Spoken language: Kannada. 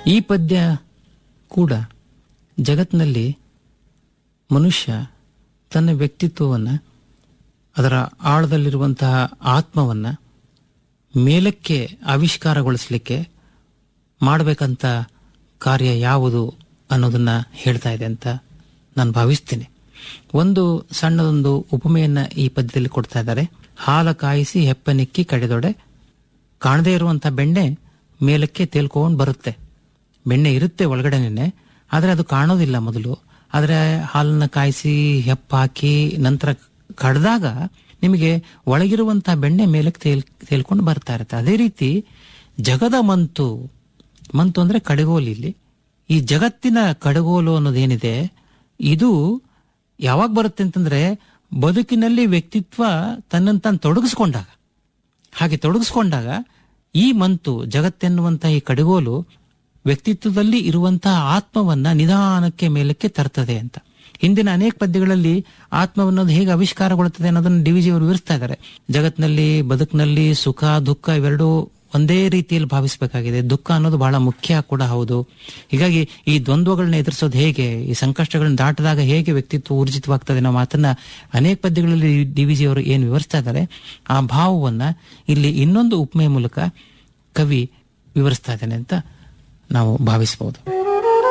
ಈ ಪದ್ಯ ಕೂಡ ಜಗತ್ತಿನಲ್ಲಿ ಮನುಷ್ಯ ತನ್ನ ವ್ಯಕ್ತಿತ್ವವನ್ನು ಅದರ ಆಳದಲ್ಲಿರುವಂತಹ ಆತ್ಮವನ್ನು ಮೇಲಕ್ಕೆ ಆವಿಷ್ಕಾರಗೊಳಿಸಲಿಕ್ಕೆ ಮಾಡಬೇಕಂತ ಕಾರ್ಯ ಯಾವುದು ಅನ್ನೋದನ್ನ ಹೇಳ್ತಾ ಇದೆ ಅಂತ ನಾನು ಭಾವಿಸ್ತೀನಿ ಒಂದು ಸಣ್ಣದೊಂದು ಉಪಮೆಯನ್ನ ಈ ಪದ್ಯದಲ್ಲಿ ಕೊಡ್ತಾ ಇದ್ದಾರೆ ಹಾಲ ಕಾಯಿಸಿ ಹೆಪ್ಪನಿಕ್ಕಿ ಕಡೆದೊಡೆ ಕಾಣದೇ ಇರುವಂತಹ ಬೆಣ್ಣೆ ಮೇಲಕ್ಕೆ ತೇಲ್ಕೊಂಡು ಬರುತ್ತೆ ಬೆಣ್ಣೆ ಇರುತ್ತೆ ಒಳಗಡೆನೆ ಆದರೆ ಅದು ಕಾಣೋದಿಲ್ಲ ಮೊದಲು ಆದರೆ ಹಾಲನ್ನ ಕಾಯಿಸಿ ಹೆಪ್ಪ ಹಾಕಿ ನಂತರ ಕಡ್ದಾಗ ನಿಮಗೆ ಒಳಗಿರುವಂತಹ ಬೆಣ್ಣೆ ಮೇಲಕ್ಕೆ ತೇಲ್ ತೇಲ್ಕೊಂಡು ಬರ್ತಾ ಇರುತ್ತೆ ಅದೇ ರೀತಿ ಜಗದ ಮಂತು ಮಂತು ಅಂದ್ರೆ ಕಡೆಗೋಲು ಇಲ್ಲಿ ಈ ಜಗತ್ತಿನ ಕಡೆಗೋಲು ಅನ್ನೋದೇನಿದೆ ಇದು ಯಾವಾಗ ಬರುತ್ತೆ ಅಂತಂದ್ರೆ ಬದುಕಿನಲ್ಲಿ ವ್ಯಕ್ತಿತ್ವ ತನ್ನನ್ನು ತಾನು ತೊಡಗಿಸ್ಕೊಂಡಾಗ ಹಾಗೆ ತೊಡಗಿಸ್ಕೊಂಡಾಗ ಈ ಮಂತು ಜಗತ್ತೆನ್ನುವಂತಹ ಈ ಕಡೆಗೋಲು ವ್ಯಕ್ತಿತ್ವದಲ್ಲಿ ಇರುವಂತಹ ಆತ್ಮವನ್ನ ನಿಧಾನಕ್ಕೆ ಮೇಲಕ್ಕೆ ತರ್ತದೆ ಅಂತ ಹಿಂದಿನ ಅನೇಕ ಪದ್ಯಗಳಲ್ಲಿ ಆತ್ಮವನ್ನೋದು ಹೇಗೆ ಆವಿಷ್ಕಾರಗೊಳ್ಳುತ್ತದೆ ಅನ್ನೋದನ್ನು ಡಿ ವಿಜಿ ಅವರು ವಿವರಿಸ್ತಾ ಇದ್ದಾರೆ ಜಗತ್ತಿನಲ್ಲಿ ಬದುಕಿನಲ್ಲಿ ಸುಖ ದುಃಖ ಇವೆರಡೂ ಒಂದೇ ರೀತಿಯಲ್ಲಿ ಭಾವಿಸಬೇಕಾಗಿದೆ ದುಃಖ ಅನ್ನೋದು ಬಹಳ ಮುಖ್ಯ ಕೂಡ ಹೌದು ಹೀಗಾಗಿ ಈ ದ್ವಂದ್ವಗಳನ್ನ ಎದುರಿಸೋದು ಹೇಗೆ ಈ ಸಂಕಷ್ಟಗಳನ್ನ ದಾಟಿದಾಗ ಹೇಗೆ ವ್ಯಕ್ತಿತ್ವ ಊರ್ಜಿತವಾಗ್ತದೆ ಅನ್ನೋ ಮಾತನ್ನ ಅನೇಕ ಪದ್ಯಗಳಲ್ಲಿ ಡಿ ವಿಜಿ ಅವರು ಏನು ವಿವರಿಸ್ತಾ ಇದ್ದಾರೆ ಆ ಭಾವವನ್ನ ಇಲ್ಲಿ ಇನ್ನೊಂದು ಉಪಮೆಯ ಮೂಲಕ ಕವಿ ವಿವರಿಸ್ತಾ ಇದ್ದಾನೆ ಅಂತ ನಾವು ಭಾವಿಸಬಹುದು